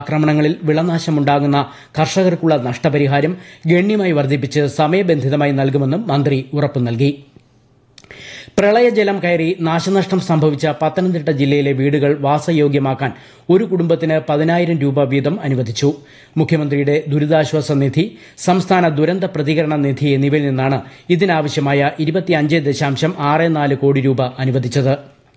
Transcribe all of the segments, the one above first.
ആക്രമണങ്ങളിൽ വിളനാശമുണ്ടാകുന്ന കർഷകർക്കുള്ള നഷ്ടപരിഹാരം ഗണ്യമായി വർദ്ധിപ്പിച്ച് സമയബന്ധിതമായി നൽകുമെന്നും മന്ത്രി ഉറപ്പു നൽകി പ്രളയജലം കയറി നാശനഷ്ടം സംഭവിച്ച പത്തനംതിട്ട ജില്ലയിലെ വീടുകൾ വാസയോഗ്യമാക്കാൻ ഒരു കുടുംബത്തിന് പതിനായിരം രൂപ വീതം അനുവദിച്ചു മുഖ്യമന്ത്രിയുടെ ദുരിതാശ്വാസ നിധി സംസ്ഥാന ദുരന്ത പ്രതികരണ നിധി എന്നിവയിൽ നിന്നാണ് ഇതിനാവശ്യമായ ഇരുപത്തിയഞ്ച് ദശാംശം ആറ് നാല് കോടി രൂപ അനുവദിച്ചത്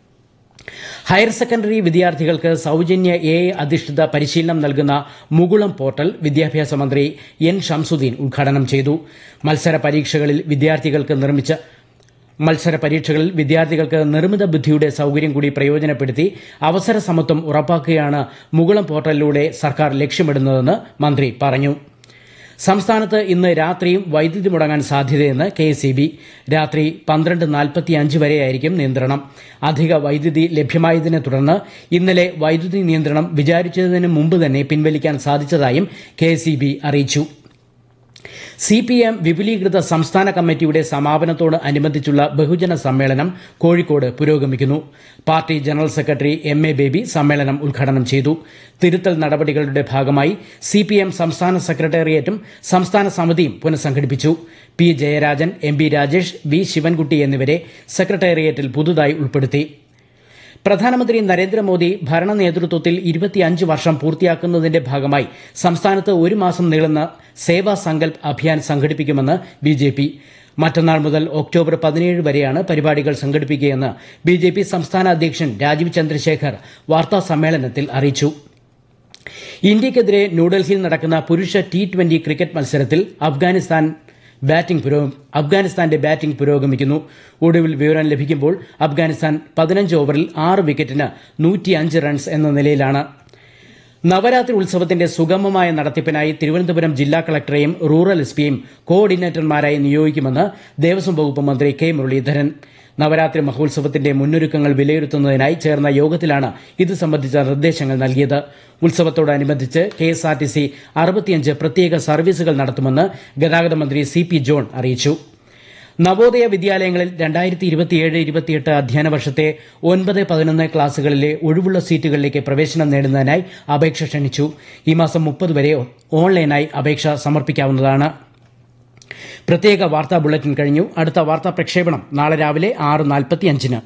ഹയർ സെക്കൻഡറി വിദ്യാർത്ഥികൾക്ക് സൌജന്യ എ അധിഷ്ഠിത പരിശീലനം നൽകുന്ന മുകുളം പോർട്ടൽ വിദ്യാഭ്യാസ മന്ത്രി എൻ ഷംസുദ്ദീൻ ഉദ്ഘാടനം ചെയ്തു മത്സര പരീക്ഷകളിൽ വിദ്യാർത്ഥികൾക്ക് നിർമ്മിച്ച മത്സര പരീക്ഷകളിൽ വിദ്യാർത്ഥികൾക്ക് നിർമ്മിത ബുദ്ധിയുടെ സൌകര്യം കൂടി പ്രയോജനപ്പെടുത്തി അവസര സമത്വം ഉറപ്പാക്കുകയാണ് മുകുളം പോർട്ടലിലൂടെ സർക്കാർ ലക്ഷ്യമിടുന്നതെന്ന് മന്ത്രി പറഞ്ഞു സംസ്ഥാനത്ത് ഇന്ന് രാത്രിയും വൈദ്യുതി മുടങ്ങാൻ സാധ്യതയെന്ന് കെ എസ് ബി രാത്രി പന്ത്രണ്ട് നാൽപ്പത്തിയഞ്ച് വരെയായിരിക്കും നിയന്ത്രണം അധിക വൈദ്യുതി ലഭ്യമായതിനെ തുടർന്ന് ഇന്നലെ വൈദ്യുതി നിയന്ത്രണം വിചാരിച്ചതിന് മുമ്പ് തന്നെ പിൻവലിക്കാൻ സാധിച്ചതായും കെ അറിയിച്ചു സി പി എം വിപുലീകൃത സംസ്ഥാന കമ്മിറ്റിയുടെ സമാപനത്തോട് അനുബന്ധിച്ചുള്ള ബഹുജന സമ്മേളനം കോഴിക്കോട് പുരോഗമിക്കുന്നു party general secretary M A Baby സമ്മേളനം ഉദ്ഘാടനം ചെയ്തു തിരുത്തൽ നടപടികളുടെ ഭാഗമായി സി പി എം സംസ്ഥാന സെക്രട്ടേറിയറ്റും സംസ്ഥാന സമിതിയും പുനഃസംഘടിപ്പിച്ചു P Jayarajan M P Rajesh V Sivankutty എന്നിവരെ സെക്രട്ടേറിയറ്റിൽ പുതുതായി ഉൾപ്പെടുത്തി പ്രധാനമന്ത്രി നരേന്ദ്രമോദി ഭരണ നേതൃത്വത്തിൽ ഇരുപത്തിയഞ്ച് വർഷം പൂർത്തിയാക്കുന്നതിന്റെ ഭാഗമായി സംസ്ഥാനത്ത് ഒരു മാസം നീളുന്ന സേവാ സങ്കൽപ് അഭിയാൻ സംഘടിപ്പിക്കുമെന്ന് ബി ജെ പി മറ്റന്നാൾ മുതൽ ഒക്ടോബർ പതിനേഴ് വരെയാണ് പരിപാടികൾ സംഘടിപ്പിക്കുകയെന്ന് ബി ജെ പി സംസ്ഥാന അധ്യക്ഷൻ രാജീവ് ചന്ദ്രശേഖർ വാർത്താ സമ്മേളനത്തിൽ അറിയിച്ചു ഇന്ത്യയ്ക്കെതിരെ ന്യൂഡൽഹിയിൽ നടക്കുന്ന പുരുഷ ടി ട്വന്റി ക്രിക്കറ്റ് മത്സരത്തിൽ അഫ്ഗാനിസ്ഥാൻ ബാറ്റിംഗ് പുരോ അഫ്ഗാനിസ്ഥാന്റെ ബാറ്റിംഗ് പുരോഗമിക്കുന്നു ഒടുവിൽ വിവരം ലഭിക്കുമ്പോൾ അഫ്ഗാനിസ്ഥാൻ പതിനഞ്ച് ഓവറിൽ ആറ് വിക്കറ്റിന് നൂറ്റിയഞ്ച് റൺസ് എന്ന നിലയിലാണ് നവരാത്രി ഉത്സവത്തിന്റെ സുഗമമായ നടത്തിപ്പിനായി തിരുവനന്തപുരം ജില്ലാ കളക്ടറെയും റൂറൽ എസ് പിയെയും കോർഡിനേറ്റർമാരായി നിയോഗിക്കുമെന്ന് ദേവസ്വം വകുപ്പ് മന്ത്രി കെ മുരളീധരൻ നവരാത്രി മഹോത്സവത്തിന്റെ മുന്നൊരുക്കങ്ങൾ വിലയിരുത്തുന്നതിനായി ചേർന്ന യോഗത്തിലാണ് ഇത് സംബന്ധിച്ച നിർദ്ദേശങ്ങൾ നൽകിയത് ഉത്സവത്തോടനുബന്ധിച്ച് കെഎസ്ആർടിസി അറുപത്തിയഞ്ച് പ്രത്യേക സർവീസുകൾ നടത്തുമെന്ന് ഗതാഗത മന്ത്രി സി പി ജോൺ അറിയിച്ചു നവോദയ വിദ്യാലയങ്ങളിൽ രണ്ടായിരത്തി ഇരുപത്തിയേഴ് ഇരുപത്തിയെട്ട് അധ്യയന വർഷത്തെ ഒൻപത് പതിനൊന്ന് ക്ലാസുകളിലെ ഒഴിവുള്ള സീറ്റുകളിലേക്ക് പ്രവേശനം നേടുന്നതിനായി അപേക്ഷ ക്ഷണിച്ചു ഈ മാസം മുപ്പത് വരെ ഓൺലൈനായി അപേക്ഷ സമർപ്പിക്കാവുന്നതാണ് പ്രത്യേക വാർത്താ ബുള്ളറ്റിൻ കഴിഞ്ഞു അടുത്ത വാർത്താ പ്രക്ഷേപണം നാളെ രാവിലെ ആറ് നാൽപ്പത്തിയഞ്ചിന്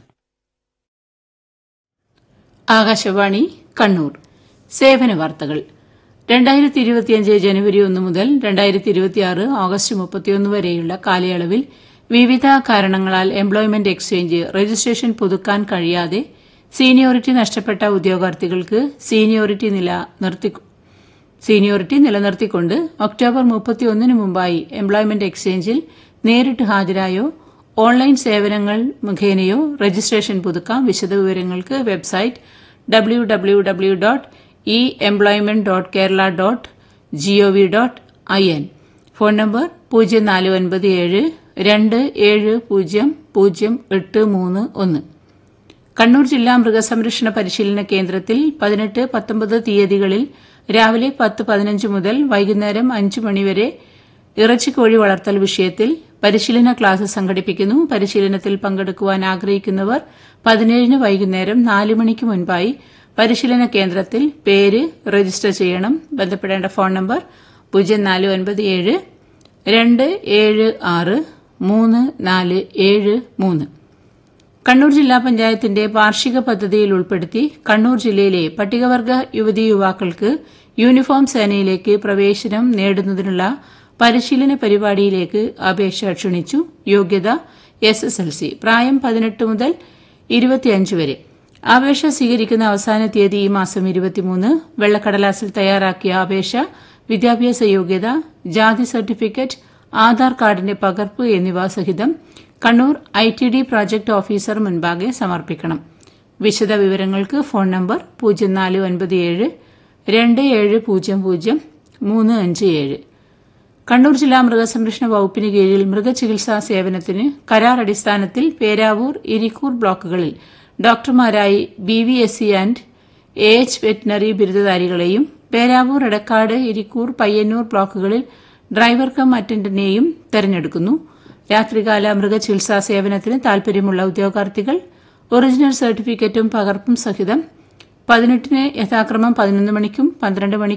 ആകാശവാണി കണ്ണൂർ സേവന വാർത്തകൾ രണ്ടായിരത്തി ഇരുപത്തിയഞ്ച് ജനുവരി ഒന്ന് മുതൽ രണ്ടായിരത്തി ഇരുപത്തിയാറ് ഓഗസ്റ്റ് മുപ്പത്തിയൊന്ന് വരെയുള്ള കാലയളവിൽ വിവിധ കാരണങ്ങളാൽ എംപ്ലോയ്മെന്റ് എക്സ്ചേഞ്ച് രജിസ്ട്രേഷൻ പുതുക്കാൻ കഴിയാതെ സീനിയോറിറ്റി നഷ്ടപ്പെട്ട ഉദ്യോഗാർത്ഥികൾക്ക് സീനിയോറിറ്റി നില നിർത്തി സീനിയോറിറ്റി നിലനിർത്തിക്കൊണ്ട് ഒക്ടോബർ മുപ്പത്തിയൊന്നിന് മുമ്പായി എംപ്ലോയ്മെന്റ് എക്സ്ചേഞ്ചിൽ നേരിട്ട് ഹാജരായോ ഓൺലൈൻ സേവനങ്ങൾ മുഖേനയോ രജിസ്ട്രേഷൻ പുതുക്കാം വിശദവിവരങ്ങൾക്ക് website W W W dot E employment dot Kerala dot GOV dot I N phone number പൂജ്യം നാല് ഒൻപത് ഏഴ് രണ്ട് ഏഴ് പൂജ്യം പൂജ്യം എട്ട് മൂന്ന് ഒന്ന് കണ്ണൂർ ജില്ലാ മൃഗസംരക്ഷണ പരിശീലന കേന്ദ്രത്തിൽ പതിനെട്ട് പത്തൊമ്പത് തീയതികളിൽ രാവിലെ പത്ത് പതിനഞ്ച് മുതൽ വൈകുന്നേരം അഞ്ച് മണിവരെ ഇറച്ചിക്കോഴി വളർത്തൽ വിഷയത്തിൽ പരിശീലന ക്ലാസ് സംഘടിപ്പിക്കുന്നു പരിശീലനത്തിൽ പങ്കെടുക്കുവാൻ ആഗ്രഹിക്കുന്നവർ പതിനേഴിന് വൈകുന്നേരം നാല് മണിക്ക് മുൻപായി പരിശീലന കേന്ദ്രത്തിൽ പേര് രജിസ്റ്റർ ചെയ്യണം ബന്ധപ്പെടേണ്ട ഫോൺ നമ്പർ പൂജ്യം നാല് ഒൻപത് ഏഴ് രണ്ട് ഏഴ് ആറ് മൂന്ന് നാല് ഏഴ് മൂന്ന് കണ്ണൂർ ജില്ലാ പഞ്ചായത്തിന്റെ വാർഷിക പദ്ധതിയിൽ ഉൾപ്പെടുത്തി കണ്ണൂർ ജില്ലയിലെ പട്ടികവർഗ യുവതീ യുവാക്കൾക്ക് യൂണിഫോം സേനയിലേക്ക് പ്രവേശനം നേടുന്നതിനുള്ള പരിശീലന പരിപാടിയിലേക്ക് അപേക്ഷ ക്ഷണിച്ചു യോഗ്യത എസ് എസ് എൽ സി പ്രായം പതിനെട്ട് മുതൽ ഇരുപത്തിയഞ്ച് വരെ അപേക്ഷ സ്വീകരിക്കുന്ന അവസാന തീയതി ഈ മാസം ഇരുപത്തിമൂന്ന് വെള്ളക്കടലാസിൽ തയ്യാറാക്കിയ അപേക്ഷ വിദ്യാഭ്യാസ യോഗ്യത ജാതി സർട്ടിഫിക്കറ്റ് ആധാർ കാർഡിന്റെ പകർപ്പ് എന്നിവ സഹിതം Kannur I T D project officer മുൻപാകെ സമർപ്പിക്കണം വിശദ വിവരങ്ങൾക്ക് ഫോൺ നമ്പർ പൂജ്യം നാല് ഒൻപത് ഏഴ് രണ്ട് ഏഴ് പൂജ്യം പൂജ്യം മൂന്ന് അഞ്ച് ഏഴ് കണ്ണൂർ ജില്ലാ മൃഗസംരക്ഷണ വകുപ്പിന് കീഴിൽ മൃഗചികിത്സാ സേവനത്തിന് കരാർ അടിസ്ഥാനത്തിൽ പേരാവൂർ ഇരിക്കൂർ ബ്ലോക്കുകളിൽ ഡോക്ടർമാരായി B V S C and A H veterinary ബിരുദധാരികളെയും പേരാവൂർ എടക്കാട് ഇരിക്കൂർ പയ്യന്നൂർ ബ്ലോക്കുകളിൽ ഡ്രൈവർ കം അറ്റൻഡന്റിനെയും തെരഞ്ഞെടുക്കുന്നു രാത്രികാല മൃഗചികിത്സാ സേവനത്തിന് താൽപര്യമുള്ള ഉദ്യോഗാർത്ഥികൾ ഒറിജിനൽ സർട്ടിഫിക്കറ്റും പകർപ്പും സഹിതം പതിനെട്ടിന് യഥാക്രമം പതിനൊന്ന് മണിക്കും പന്ത്രണ്ട് മണിക്കും